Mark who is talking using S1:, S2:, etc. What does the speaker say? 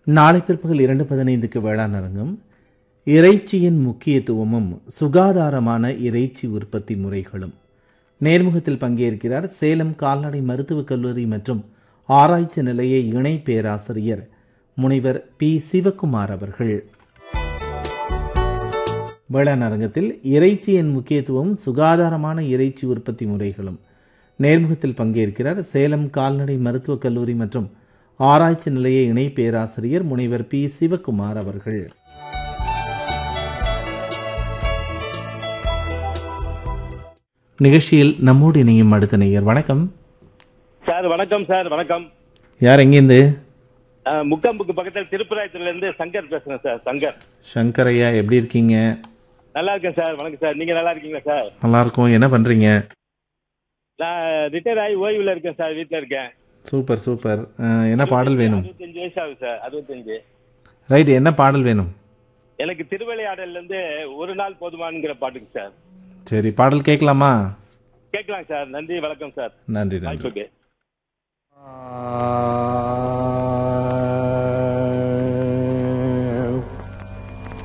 S1: நாளை பிற்பகல் இரண்டு பதினைந்துக்கு வேளாண் அரங்கம் இறைச்சியின் முக்கியத்துவமும் சுகாதாரமான இறைச்சி உற்பத்தி முறைகளும் நேர்முகத்தில் பங்கேற்கிறார் சேலம் கால்நடை மருத்துவக் கல்லூரி மற்றும் ஆராய்ச்சி நிலைய இணை பேராசிரியர் முனைவர் பி சிவக்குமார் அவர்கள் வேளாண் அரங்கத்தில் இறைச்சியின் முக்கியத்துவம் சுகாதாரமான இறைச்சி உற்பத்தி முறைகளும் நேர்முகத்தில் பங்கேற்கிறார் சேலம் கால்நடை மருத்துவக் கல்லூரி மற்றும் ஆராய்ச்சி நிலைய இணை பேராசிரியர் முனைவர் பி சிவக்குமார் அவர்கள் நிகழ்ச்சியில் நம்மோடு இணையும் அடுத்த நேயர் வணக்கம்
S2: சார் வணக்கம் சார் வணக்கம்
S1: யார் எங்கேருந்து
S2: அஹ், முக்கம்புக்கு பக்கத்தில் திருப்பராயத்துல இருந்து சங்கர் பேசுறேன் சார் சங்கர்
S1: சங்கரையா எப்படி இருக்கீங்க
S2: நல்லா இருக்கேன் சார் வணக்கம் சார் நீங்க நல்லா இருக்கீங்களா சார்
S1: நல்லா இருக்கும் என்ன பண்றீங்க
S2: நான் ரிட்டையர் ஆகி ஓய்வுல இருக்கேன் சார் வீட்ல இருக்கேன்
S1: சூப்பர் சூப்பர் அஹ், என்ன பாடல் வேணும்
S2: அறுபத்தஞ்சு வயசு ஆகுது சார் அறுபத்தஞ்சு
S1: ரைட் என்ன பாடல் வேணும்
S2: எனக்கு திருவிளையாடல்ல இருந்து ஒரு நாள் போதுமானுங்கிற பாட்டுக்கு சார்
S1: சரி பாடல் கேட்கலாமா
S2: கேட்கலாம் சார் நன்றி வணக்கம் சார்
S1: நன்றி நன்றி
S2: வாய்ப்புக்கு
S3: ஆ